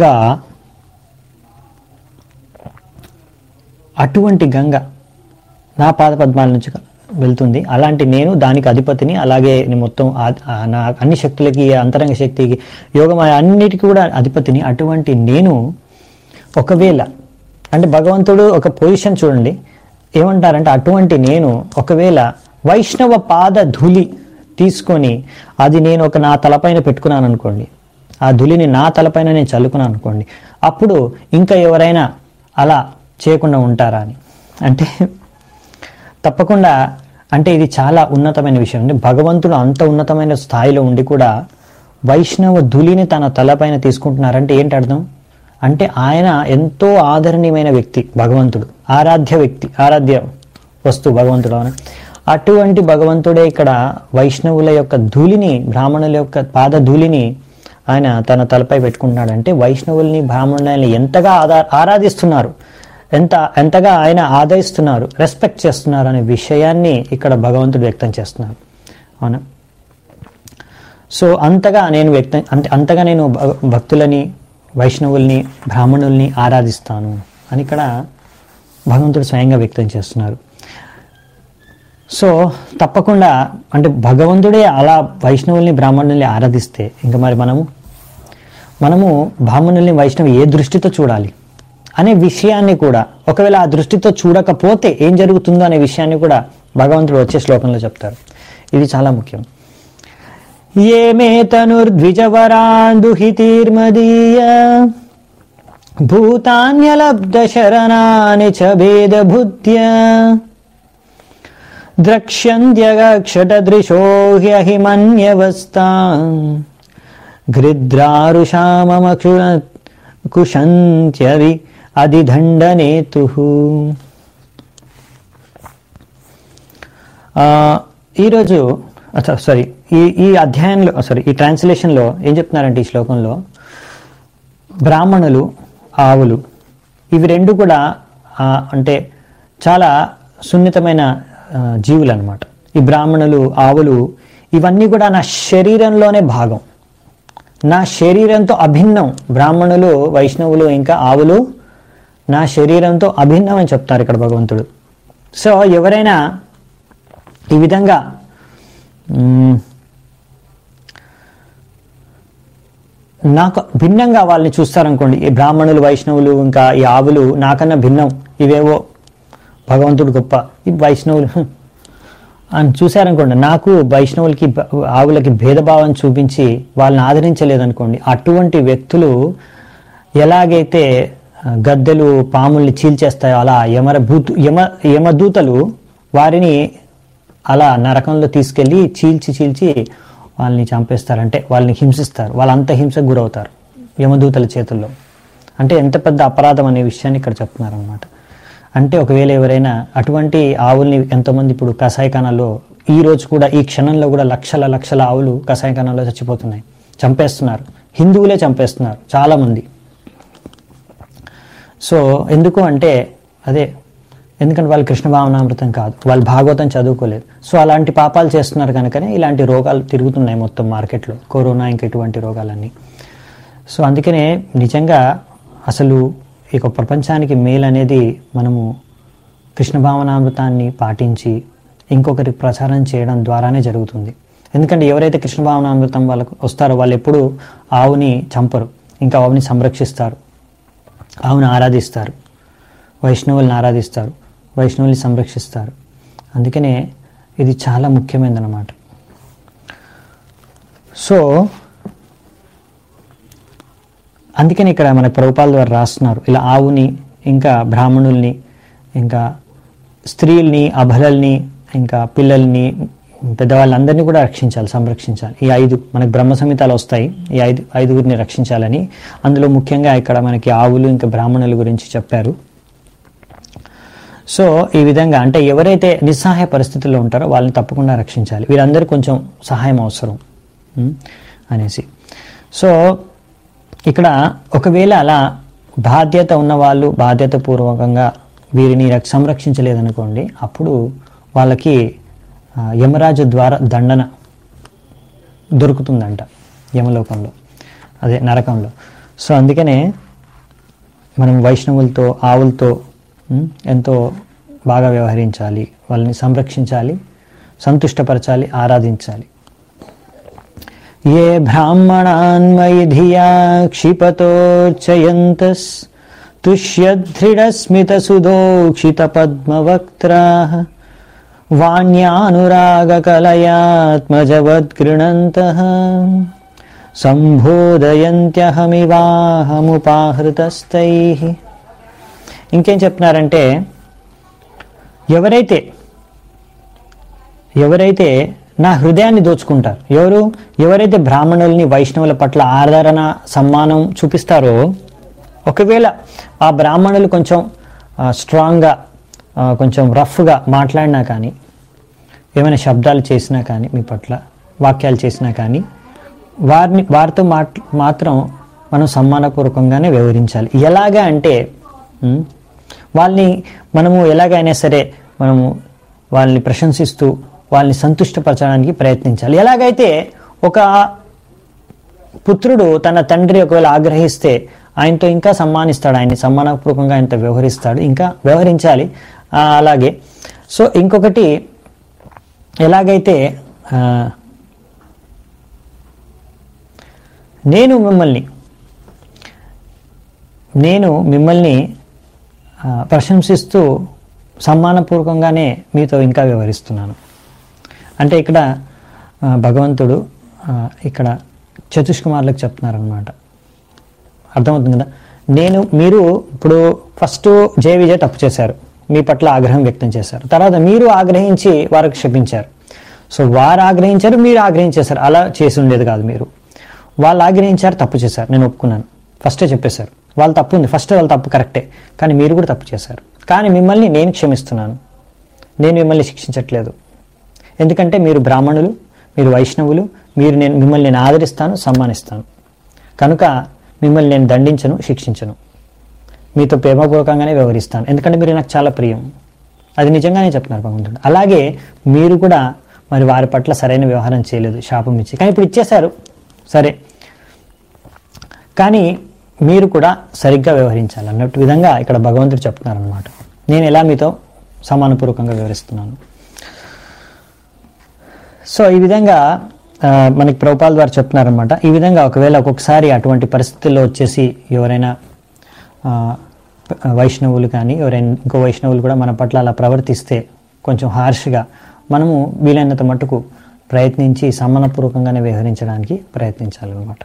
అటువంటి గంగ నా పాద పద్మాల నుంచి వెళ్తుంది అలాంటి నేను దానికి అధిపతిని అలాగే నేను మొత్తం ఆ- ఆ నా అన్ని శక్తులకి అంతరంగ శక్తికి యోగమాయ అన్నిటికీ కూడా అధిపతిని అటువంటి నేను ఒకవేళ అంటే భగవంతుడు ఒక పొజిషన్ చూడండి ఏమంటారంటే అటువంటి నేను ఒకవేళ వైష్ణవ పాద ధూళి తీసుకొని అది నేను ఒక నా తలపైన పెట్టుకున్నాను అనుకోండి ఆ ధూళిని నా తలపైన నేను చల్లుకున్నాను అనుకోండి అప్పుడు ఇంకా ఎవరైనా అలా చేయకుండా ఉంటారా అని అంటే తప్పకుండా అంటే ఇది చాలా ఉన్నతమైన విషయం అంటే భగవంతుడు అంత ఉన్నతమైన స్థాయిలో ఉండి కూడా వైష్ణవ ధులిని తన తలపైన తీసుకుంటున్నారంటే ఏంటి అర్థం అంటే ఆయన ఎంతో ఆదరణీయమైన వ్యక్తి భగవంతుడు ఆరాధ్య వ్యక్తి ఆరాధ్య వస్తువు భగవంతుడు అవునా అటువంటి భగవంతుడే ఇక్కడ వైష్ణవుల యొక్క ధూళిని బ్రాహ్మణుల యొక్క పాద ధూళిని ఆయన తన తలపై పెట్టుకుంటున్నాడు అంటే వైష్ణవుల్ని బ్రాహ్మణుల్ని ఎంతగా ఆదా ఆరాధిస్తున్నారు ఎంత ఎంతగా ఆయన ఆదరిస్తున్నారు రెస్పెక్ట్ చేస్తున్నారు అనే విషయాన్ని ఇక్కడ భగవంతుడు వ్యక్తం చేస్తున్నారు అవునా సో అంతగా నేను వ్యక్తం అంటే అంతగా నేను భ- భక్తులని వైష్ణవుల్ని బ్రాహ్మణుల్ని ఆరాధిస్తాను అని ఇక్కడ భగవంతుడు స్వయంగా వ్యక్తం చేస్తున్నారు సో తప్పకుండా అంటే భగవంతుడే అలా వైష్ణవుల్ని బ్రాహ్మణుల్ని ఆరాధిస్తే ఇంకా మరి మనము మనము బ్రాహ్మణుల్ని వైష్ణవి ఏ దృష్టితో చూడాలి అనే విషయాన్ని కూడా ఒకవేళ ఆ దృష్టితో చూడకపోతే ఏం జరుగుతుందో అనే విషయాన్ని కూడా భగవంతుడు వచ్చే శ్లోకంలో చెప్తారు ఇది చాలా ముఖ్యం ఏ మే తనుర్ద్విజవరాందుహితీర్మదీయ భూతాన్యలబ్ధ శరణాని చ భేదభుత్య ద్రక్ష్యంత్యగక్షటదృశో హ్యహిమన్యవస్తా గృద్రారుషామమక్షు కుశంత్యరి అధిదండనేతు ఈరోజు సారీ ఈ ఈ అధ్యాయంలో సారీ ఈ ట్రాన్స్లేషన్లో ఏం చెప్తున్నారంటే ఈ శ్లోకంలో బ్రాహ్మణులు ఆవులు ఇవి రెండు కూడా ఆ, అంటే చాలా సున్నితమైన ఆ, జీవులు అనమాట ఈ బ్రాహ్మణులు ఆవులు ఇవన్నీ కూడా నా శరీరంలోనే భాగం నా శరీరంతో అభిన్నం బ్రాహ్మణులు వైష్ణవులు ఇంకా ఆవులు నా శరీరంతో అభిన్నం అని చెప్తారు ఇక్కడ భగవంతుడు సో ఎవరైనా ఈ విధంగా మ్మ్, నాకు భిన్నంగా వాళ్ళని చూస్తారనుకోండి ఈ బ్రాహ్మణులు వైష్ణవులు ఇంకా ఈ ఆవులు నాకన్నా భిన్నం ఇవేవో భగవంతుడు గొప్ప ఈ వైష్ణవులు హ్, అని చూశారనుకోండి నాకు వైష్ణవులకి బ- ఆవులకి భేదభావం చూపించి వాళ్ళని ఆదరించలేదనుకోండి అటువంటి వ్యక్తులు ఎలాగైతే ఆ, గద్దెలు పాముల్ని చీల్చేస్తాయో అలా యమర భూతు యమ యమదూతలు వారిని అలా నరకంలో తీసుకెళ్ళి చీల్చి చీల్చి వాళ్ళని చంపేస్తారంటే వాళ్ళని హింసిస్తారు వాళ్ళంత హింసకు గురవుతారు యమదూతల చేతుల్లో అంటే ఎంత పెద్ద అపరాధం అనే విషయాన్ని ఇక్కడ చెప్తున్నారు అనమాట అంటే ఒకవేళ ఎవరైనా అటువంటి ఆవుల్ని ఎంతోమంది ఇప్పుడు కషాయఖానాల్లో ఈ రోజు కూడా ఈ క్షణంలో కూడా లక్షల లక్షల ఆవులు కషాయఖానాల్లో చచ్చిపోతున్నాయి చంపేస్తున్నారు హిందువులే చంపేస్తున్నారు చాలా మంది సో ఎందుకు అంటే అదే ఎందుకంటే వాళ్ళు కృష్ణ భావనామృతం కాదు వాళ్ళు భాగవతం చదువుకోలేదు సో అలాంటి పాపాలు చేస్తున్నారు కనుకనే ఇలాంటి రోగాలు తిరుగుతున్నాయి మొత్తం మార్కెట్లో కరోనా ఇంకా ఇటువంటి రోగాలన్నీ సో అందుకనే నిజంగా అసలు ఇక ప్రపంచానికి మేలు అనేది మనము కృష్ణ భావనామృతాన్ని పాటించి ఇంకొకరి ప్రచారం చేయడం ద్వారానే జరుగుతుంది ఎందుకంటే ఎవరైతే కృష్ణ భావనామృతం వాళ్ళకు వస్తారో వాళ్ళు ఎప్పుడు ఆవుని చంపరు ఇంకా ఆవుని సంరక్షిస్తారు ఆవుని ఆరాధిస్తారు వైష్ణవుల్ని ఆరాధిస్తారు వైష్ణవుల్ని సంరక్షిస్తారు అందుకనే ఇది చాలా ముఖ్యమైనదన్నమాట సో అందుకని ఇక్కడ మన ప్రభుపాల ద్వారా రాస్తున్నారు ఇలా ఆవుని ఇంకా బ్రాహ్మణుల్ని ఇంకా స్త్రీల్ని అబలల్ని ఇంకా పిల్లల్ని పెద్దవాళ్ళందరినీ కూడా రక్షించాలి సంరక్షించాలి ఈ ఐదు మనకి బ్రహ్మ సంహితాలు వస్తాయి ఈ ఐదు ఐదుగురిని రక్షించాలని అందులో ముఖ్యంగా ఇక్కడ మనకి ఆవులు ఇంకా బ్రాహ్మణుల గురించి చెప్పారు సో ఈ విధంగా అంటే ఎవరైతే నిస్సహాయ పరిస్థితుల్లో ఉంటారో వాళ్ళని తప్పకుండా రక్షించాలి వీరందరూ కొంచెం సహాయం అవసరం ఉం, అనేసి సో ఇక్కడ ఒకవేళ అలా బాధ్యత ఉన్నవాళ్ళు బాధ్యతపూర్వకంగా వీరిని రక్ష- సంరక్షించలేదనుకోండి అప్పుడు వాళ్ళకి ఆ, యమరాజు ద్వారా దండన దొరుకుతుందంట యమలోకంలో అదే నరకంలో సో అందుకనే మనం వైష్ణవులతో ఆవులతో ఉమ్, ఎంతో బాగా వ్యవహరించాలి వాళ్ళని సంరక్షించాలి సంతుష్టపరచాలి ఆరాధించాలి ఏ బ్రాహ్మణాన్మయి ధియా క్షిపతోర్చయంతస్ తుష్యధృఢస్మితసుదోక్షిత పద్మవక్త్రా వాణ్యానురాగకలయాత్మజవద్గృణంత సంబోధయంత్యహమివాహముపాహృతస్థై ఇంకేం చెప్తున్నారంటే ఎవరైతే ఎవరైతే నా హృదయాన్ని దోచుకుంటారు ఎవరు ఎవరైతే బ్రాహ్మణుల్ని వైష్ణవుల పట్ల ఆదరణ సమ్మానం చూపిస్తారో ఒకవేళ ఆ బ్రాహ్మణులు కొంచెం ఆ, స్ట్రాంగ్గా ఆ, కొంచెం రఫ్గా మాట్లాడినా కానీ ఏమైనా శబ్దాలు చేసినా కానీ మీ పట్ల వాక్యాలు చేసినా కానీ వారిని వారితో మాట్ మాత్రం మనం సమ్మానపూర్వకంగానే వ్యవహరించాలి ఎలాగా అంటే ఉమ్, వాళ్ళని మనము ఎలాగైనా సరే మనము వాళ్ళని ప్రశంసిస్తూ వాళ్ళని సంతుష్టపరచడానికి ప్రయత్నించాలి ఎలాగైతే ఒక పుత్రుడు తన తండ్రి ఒకవేళ ఆగ్రహిస్తే ఆయనతో ఇంకా సమ్మానిస్తాడు ఆయన్ని సమ్మానపూర్వకంగా ఆయనతో వ్యవహరిస్తాడు ఇంకా వ్యవహరించాలి ఆ, అలాగే సో ఇంకొకటి ఎలాగైతే ఆ, నేను మిమ్మల్ని నేను మిమ్మల్ని ఆ, ప్రశంసిస్తూ సమ్మానపూర్వకంగానే మీతో ఇంకా వ్యవహరిస్తున్నాను అంటే ఇక్కడ ఆ, భగవంతుడు ఆ, ఇక్కడ చతుష్కుమార్లకు చెప్తున్నారనమాట అర్థమవుతుంది కదా నేను మీరు ఇప్పుడు ఫస్ట్ జయ విజయ్ తప్పు చేశారు మీ పట్ల ఆగ్రహం వ్యక్తం చేశారు తర్వాత మీరు ఆగ్రహించి వారికి క్షమించారు సో వారు ఆగ్రహించారు మీరు ఆగ్రహించేశారు అలా చేసి ఉండేది కాదు మీరు వాళ్ళు ఆగ్రహించారు తప్పు చేశారు నేను ఒప్పుకున్నాను ఫస్టే చెప్పేశారు వాళ్ళు తప్పు ఉంది ఫస్ట్ వాళ్ళు తప్పు కరెక్టే కానీ మీరు కూడా తప్పు చేశారు కానీ మిమ్మల్ని నేను క్షమిస్తున్నాను నేను మిమ్మల్ని శిక్షించట్లేదు ఎందుకంటే మీరు బ్రాహ్మణులు మీరు వైష్ణవులు మీరు నేను మిమ్మల్ని నేను ఆదరిస్తాను సమ్మానిస్తాను కనుక మిమ్మల్ని నేను దండించను శిక్షించను మీతో ప్రేమపూర్వకంగానే వ్యవహరిస్తాను ఎందుకంటే మీరు నాకు చాలా ప్రియం అది నిజంగానే చెప్తున్నారు భగవంతుడు అలాగే మీరు కూడా మరి వారి పట్ల సరైన వ్యవహారం చేయలేదు శాపం ఇచ్చి కానీ ఇప్పుడు ఇచ్చేశారు సరే కానీ మీరు కూడా సరిగ్గా వ్యవహరించాలి అన్నట్టు విధంగా ఇక్కడ భగవంతుడు చెప్తున్నారు అనమాట నేను ఎలా మీతో సమానపూర్వకంగా వివరిస్తున్నాను సో ఈ విధంగా ఆ, మనకి ప్రభుపాల్ ద్వారా చెప్తున్నారనమాట ఈ విధంగా ఒకవేళ ఒక్కొక్కసారి అటువంటి పరిస్థితుల్లో వచ్చేసి ఎవరైనా ఆ, వైష్ణవులు కానీ ఎవరైనా ఇంకో వైష్ణవులు కూడా మన పట్ల అలా ప్రవర్తిస్తే కొంచెం హార్ష్గా మనము వీలైనంత మట్టుకు ప్రయత్నించి సమానపూర్వకంగానే వ్యవహరించడానికి ప్రయత్నించాలన్నమాట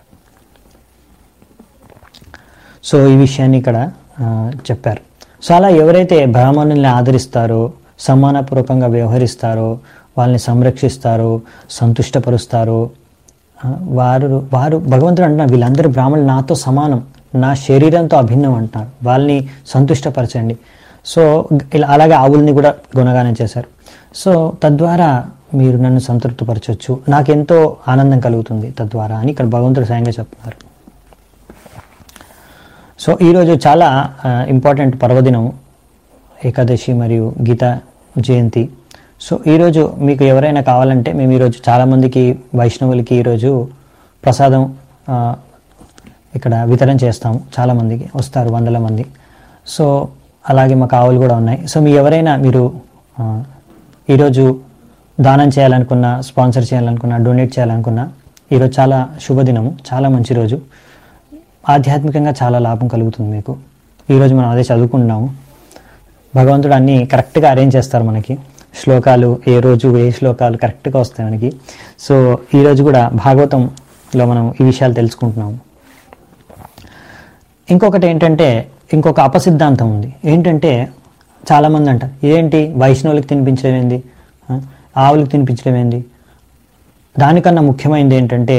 సో ఈ విషయాన్ని ఇక్కడ ఆ, చెప్పారు సో అలా ఎవరైతే బ్రాహ్మణుల్ని ఆదరిస్తారో సమానపూర్వకంగా వ్యవహరిస్తారో వాళ్ళని సంరక్షిస్తారో సంతుష్టపరుస్తారో ఆ, వారు వారు భగవంతుడు అంటున్నారు వీళ్ళందరూ బ్రాహ్మణులు నాతో సమానం నా శరీరంతో అభిన్నం అంటున్నారు వాళ్ళని సంతుష్టపరచండి సో ఇలా అలాగే ఆవుల్ని కూడా గుణగానం చేశారు సో తద్వారా మీరు నన్ను సంతృప్తిపరచవచ్చు నాకెంతో ఆనందం కలుగుతుంది తద్వారా అని ఇక్కడ భగవంతుడు స్వయంగా చెప్తున్నారు సో ఈరోజు చాలా ఇంపార్టెంట్ పర్వదినం ఏకాదశి మరియు గీత జయంతి సో ఈరోజు మీకు ఎవరైనా కావాలంటే మేము ఈరోజు చాలామందికి వైష్ణవులకి ఈరోజు ప్రసాదం ఆ, ఇక్కడ వితరణ చేస్తాము చాలామందికి వస్తారు వందల మంది సో అలాగే మాకు ఆవులు కూడా ఉన్నాయి సో మీ ఎవరైనా మీరు ఆ, ఈరోజు దానం చేయాలనుకున్నా స్పాన్సర్ చేయాలనుకున్నా డొనేట్ చేయాలనుకున్నా ఈరోజు చాలా శుభదినము చాలా మంచి రోజు ఆధ్యాత్మికంగా చాలా లాభం కలుగుతుంది మీకు ఈరోజు మనం అదే చదువుకుంటున్నాము భగవంతుడు అన్నీ కరెక్ట్గా అరేంజ్ చేస్తారు మనకి శ్లోకాలు ఏ రోజు ఏ శ్లోకాలు కరెక్ట్గా వస్తాయి మనకి సో ఈరోజు కూడా భాగవతం లో మనం ఈ విషయాలు తెలుసుకుంటున్నాము ఇంకొకటి ఏంటంటే ఇంకొక అపసిద్ధాంతం ఉంది ఏంటంటే చాలామంది అంటారు ఏంటి వైష్ణవులకు తినిపించడం ఏంది ఆ, ఆవులకు తినిపించడం ఏంది దానికన్నా ముఖ్యమైనది ఏంటంటే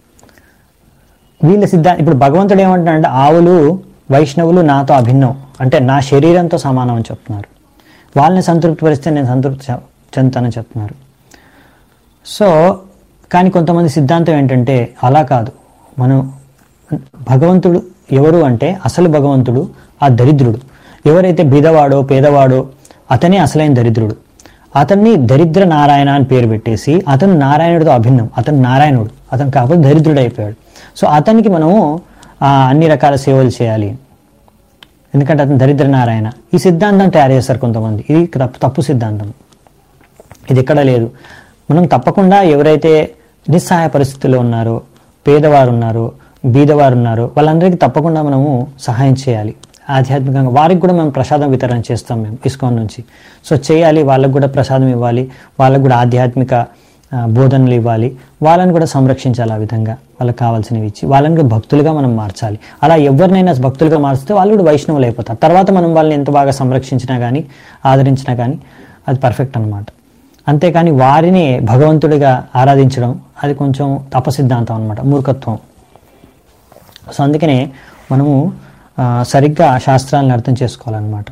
వీళ్ళ సిద్ధా ఇప్పుడు భగవంతుడు ఏమంటున్నాడంటే ఆవులు వైష్ణవులు నాతో అభిన్నం అంటే నా శరీరంతో సమానం అని చెప్తున్నారు వాళ్ళని సంతృప్తిపరిస్తే నేను సంతృప్తి చె- చెందుతానని చెప్తున్నారు సో కానీ కొంతమంది సిద్ధాంతం ఏంటంటే అలా కాదు మనం భగవంతుడు ఎవరు అంటే అసలు భగవంతుడు ఆ దరిద్రుడు ఎవరైతే బీదవాడో పేదవాడో అతనే అసలైన దరిద్రుడు అతన్ని దరిద్ర నారాయణ అని పేరు పెట్టేసి అతను నారాయణుడితో అభిన్నం అతను నారాయణుడు అతను కాకపోతే దరిద్రుడు అయిపోయాడు సో అతనికి మనము ఆ, అన్ని రకాల సేవలు చేయాలి ఎందుకంటే అతను దరిద్ర నారాయణ ఈ సిద్ధాంతం తయారు చేస్తారు కొంతమంది ఇది తప్పు తప్పు సిద్ధాంతం ఇది ఎక్కడ లేదు మనం తప్పకుండా ఎవరైతే నిస్సహాయ పరిస్థితుల్లో ఉన్నారో పేదవారు ఉన్నారో బీదవారు ఉన్నారో వాళ్ళందరికీ తప్పకుండా మనము సహాయం చేయాలి ఆధ్యాత్మికంగా వారికి కూడా మేము ప్రసాదం వితరణ చేస్తాం మేము ఇస్కాన్ నుంచి సో చేయాలి వాళ్ళకు కూడా ప్రసాదం ఇవ్వాలి వాళ్ళకు కూడా ఆధ్యాత్మిక ఆ, బోధనలు ఇవ్వాలి వాళ్ళని కూడా సంరక్షించాలి ఆ విధంగా వాళ్ళకి కావాల్సినవి ఇచ్చి వాళ్ళని కూడా భక్తులుగా మనం మార్చాలి అలా ఎవరినైనా భక్తులుగా మార్చితే వాళ్ళు కూడా వైష్ణవులు అయిపోతారు తర్వాత మనం వాళ్ళని ఎంత బాగా సంరక్షించినా కానీ ఆదరించినా కానీ అది పర్ఫెక్ట్ అన్నమాట అంతేకాని వారిని భగవంతుడిగా ఆరాధించడం అది కొంచెం తపసిద్ధాంతం అనమాట మూర్ఖత్వం సో అందుకనే మనము ఆ, సరిగ్గా ఆ శాస్త్రాలను అర్థం చేసుకోవాలన్నమాట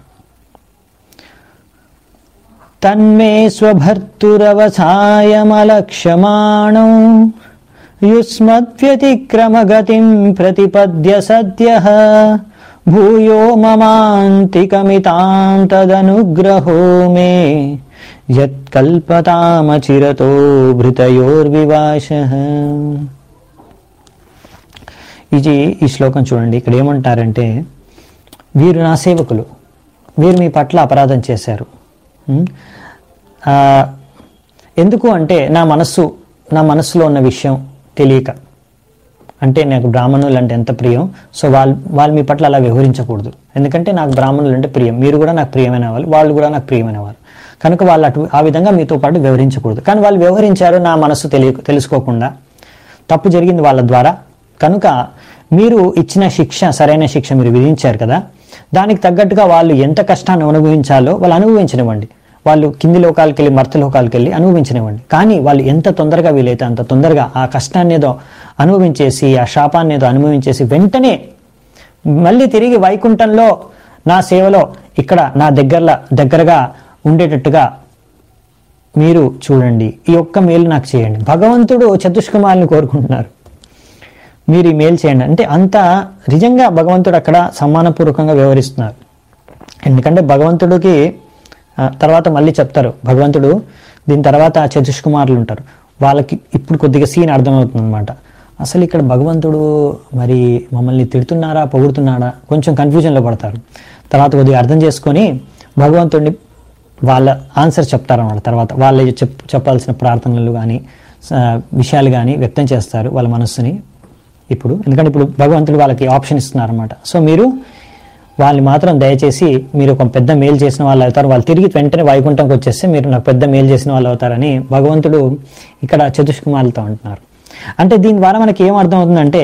తన్మే స్వభర్తురవసాయమలక్ష్యమాణం యుష్మద్వ్యతిక్రమగతిం ప్రతిపద్య సద్య భూయో మమాంతికమితాం తదనుగ్రహో మే యత్కల్పతామచిరతో భృతయోర్వివాశ ఇది ఈ శ్లోకం చూడండి ఇక్కడ ఏమంటారంటే వీరు నా సేవకులు వీరు మీ పట్ల అపరాధం చేశారు ఉం? ఆ, ఎందుకు అంటే నా మనస్సు నా మనస్సులో ఉన్న విషయం తెలియక అంటే నాకు బ్రాహ్మణులు అంటే ఎంత ప్రియం సో వాళ్ళు వాళ్ళు మీ పట్ల అలా వ్యవహరించకూడదు ఎందుకంటే నాకు బ్రాహ్మణులు అంటే ప్రియం మీరు కూడా నాకు ప్రియమైన వాళ్ళు వాళ్ళు కూడా నాకు ప్రియమైన వాళ్ళు కనుక వాళ్ళు అటు ఆ విధంగా మీతో పాటు వ్యవహరించకూడదు కానీ వాళ్ళు వ్యవహరించారు నా మనస్సు తెలియ తెలుసుకోకుండా తప్పు జరిగింది వాళ్ళ ద్వారా కనుక మీరు ఇచ్చిన శిక్ష సరైన శిక్ష మీరు విధించారు కదా దానికి తగ్గట్టుగా వాళ్ళు ఎంత కష్టాన్ని అనుభవించాలో వాళ్ళు అనుభవించనివ్వండి వాళ్ళు కింది లోకాలకు వెళ్ళి మర్త లోకాలకు వెళ్ళి అనుభవించనివ్వండి కానీ వాళ్ళు ఎంత తొందరగా వీలైతే అంత తొందరగా ఆ కష్టాన్ని ఏదో అనుభవించేసి ఆ శాపాన్ని ఏదో అనుభవించేసి వెంటనే మళ్ళీ తిరిగి వైకుంఠంలో నా సేవలో ఇక్కడ నా దగ్గరలో దగ్గరగా ఉండేటట్టుగా మీరు చూడండి ఈ ఒక్క మేలు నాకు చేయండి భగవంతుడు చతుష్కుమార్ని కోరుకుంటున్నారు మీరు ఈ మేలు చేయండి అంటే అంత నిజంగా భగవంతుడు అక్కడ సమ్మానపూర్వకంగా వ్యవహరిస్తున్నారు ఎందుకంటే భగవంతుడికి ఆ, తర్వాత మళ్ళీ చెప్తారు భగవంతుడు దీని తర్వాత చతుష్కుమారులు ఉంటారు వాళ్ళకి ఇప్పుడు కొద్దిగా సీన్ అర్థమవుతుంది అనమాట అసలు ఇక్కడ భగవంతుడు మరి మమ్మల్ని తిడుతున్నారా పొగుడుతున్నాడా కొంచెం కన్ఫ్యూజన్లో పడతారు తర్వాత కొద్దిగా అర్థం చేసుకొని భగవంతుడిని వాళ్ళ ఆన్సర్ చెప్తారన్నమాట తర్వాత వాళ్ళ చెప్ చెప్పాల్సిన ప్రార్థనలు కానీ విషయాలు కానీ వ్యక్తం చేస్తారు వాళ్ళ మనస్సుని ఇప్పుడు ఎందుకంటే ఇప్పుడు భగవంతుడు వాళ్ళకి ఆప్షన్ ఇస్తున్నారు అనమాట సో మీరు వాళ్ళని మాత్రం దయచేసి మీరు ఒక పెద్ద మేలు చేసిన వాళ్ళు అవుతారు వాళ్ళు తిరిగి వెంటనే వైకుంఠంకి వచ్చేస్తే మీరు నాకు పెద్ద మేలు చేసిన వాళ్ళు అవుతారని భగవంతుడు ఇక్కడ చతుష్కుమారులతో అంటున్నారు అంటే దీని ద్వారా మనకి ఏం అర్థం అవుతుందంటే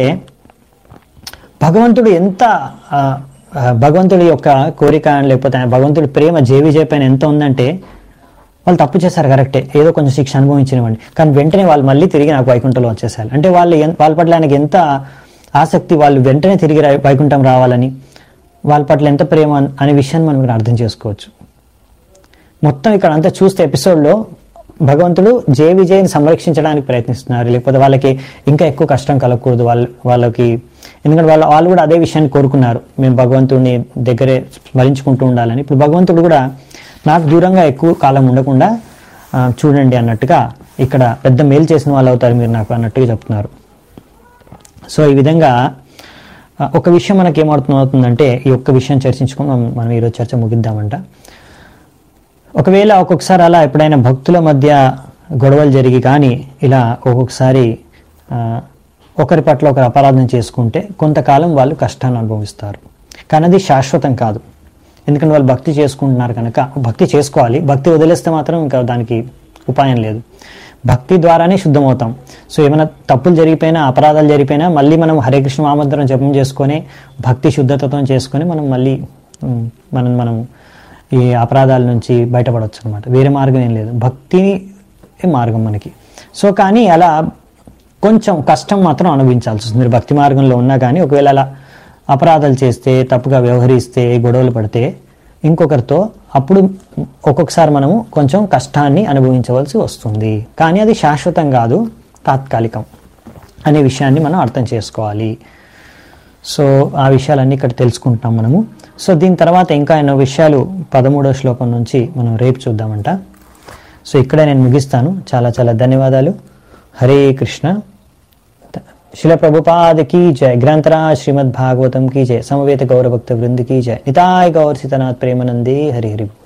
భగవంతుడు ఎంత ఆ, ఆ, భగవంతుడి యొక్క కోరిక లేకపోతే ఆయన భగవంతుడి ప్రేమ జేవిజయ పైన ఎంత ఉందంటే వాళ్ళు తప్పు చేశారు కరెక్టే ఏదో కొంచెం శిక్ష అనుభవించినవ్వండి కానీ వెంటనే వాళ్ళు మళ్ళీ తిరిగి నాకు వైకుంఠంలో వచ్చేసారు అంటే వాళ్ళు ఎన్- వాళ్ళ పట్ల ఆయనకి ఎంత ఆసక్తి వాళ్ళు వెంటనే తిరిగి రా- వైకుంఠం రావాలని వాళ్ళ పట్ల ఎంత ప్రేమ అన్- అనే విషయాన్ని మనం ఇక్కడ అర్థం చేసుకోవచ్చు మొత్తం ఇక్కడ అంతా చూస్తే ఎపిసోడ్లో భగవంతుడు జయ విజయ్ని సంరక్షించడానికి ప్రయత్నిస్తున్నారు లేకపోతే వాళ్ళకి ఇంకా ఎక్కువ కష్టం కలగకూడదు వాళ్ళ వాళ్ళకి ఎందుకంటే వాళ్ళ వాళ్ళు కూడా అదే విషయాన్ని కోరుకున్నారు మేము భగవంతుడిని దగ్గరే స్మరించుకుంటూ ఉండాలని ఇప్పుడు భగవంతుడు కూడా నాకు దూరంగా ఎక్కువ కాలం ఉండకుండా ఆ, చూడండి అన్నట్టుగా ఇక్కడ పెద్ద మేలు చేసిన వాళ్ళు అవుతారు మీరు నాకు అన్నట్టుగా చెప్తున్నారు సో ఈ విధంగా ఆ, ఒక విషయం మనకి ఏమర్థం అవుతుందంటే ఈ ఒక్క విషయం చర్చించుకొని మనం- మనం ఈరోజు చర్చ ముగిద్దామంట ఒకవేళ ఒక్కొక్కసారి అలా ఎప్పుడైనా భక్తుల మధ్య గొడవలు జరిగి కానీ ఇలా ఒక్కొక్కసారి ఆ, ఒకరి పట్ల ఒకరు అపరాధం చేసుకుంటే కొంతకాలం వాళ్ళు కష్టాన్ని అనుభవిస్తారు కానీ అది శాశ్వతం కాదు ఎందుకంటే వాళ్ళు భక్తి చేసుకుంటున్నారు కనుక భక్తి చేసుకోవాలి భక్తి వదిలేస్తే మాత్రం ఇంకా దానికి ఉపాయం లేదు భక్తి ద్వారానే శుద్ధమవుతాం సో ఏమైనా తప్పులు జరిగిపోయినా అపరాధాలు జరిగిపోయినా మళ్ళీ మనం హరే కృష్ణ మామంత్రం జపం చేసుకొని భక్తి శుద్ధతతో చేసుకొని మనం మళ్ళీ ఉమ్, మనం మనం ఈ అపరాధాల నుంచి బయటపడవచ్చు అనమాట వేరే మార్గం ఏం లేదు భక్తి మార్గం మనకి సో కానీ అలా కొంచెం కష్టం మాత్రం అనుభవించాల్సి వస్తుంది మీరు భక్తి మార్గంలో ఉన్నా కానీ ఒకవేళ అలా అపరాధాలు చేస్తే తప్పుగా వ్యవహరిస్తే గొడవలు పడితే ఇంకొకరితో అప్పుడు ఒక్కొక్కసారి మనము కొంచెం కష్టాన్ని అనుభవించవలసి వస్తుంది కానీ అది శాశ్వతం కాదు తాత్కాలికం అనే విషయాన్ని మనం అర్థం చేసుకోవాలి సో ఆ విషయాలన్నీ ఇక్కడ తెలుసుకుంటాం మనము సో దీని తర్వాత ఇంకా ఎన్నో విషయాలు పదమూడో శ్లోకం నుంచి మనం రేపు చూద్దామంట సో ఇక్కడే నేను ముగిస్తాను చాలా చాలా ధన్యవాదాలు హరే కృష్ణ శిల ప్రభుపాద की जय ग्रंथराज श्रीमद् भागवतम की जय समवेत गौर भक्त वृंद की जय निताय गौर सीतानाथ प्रेमानंदे हरि हरि बोल।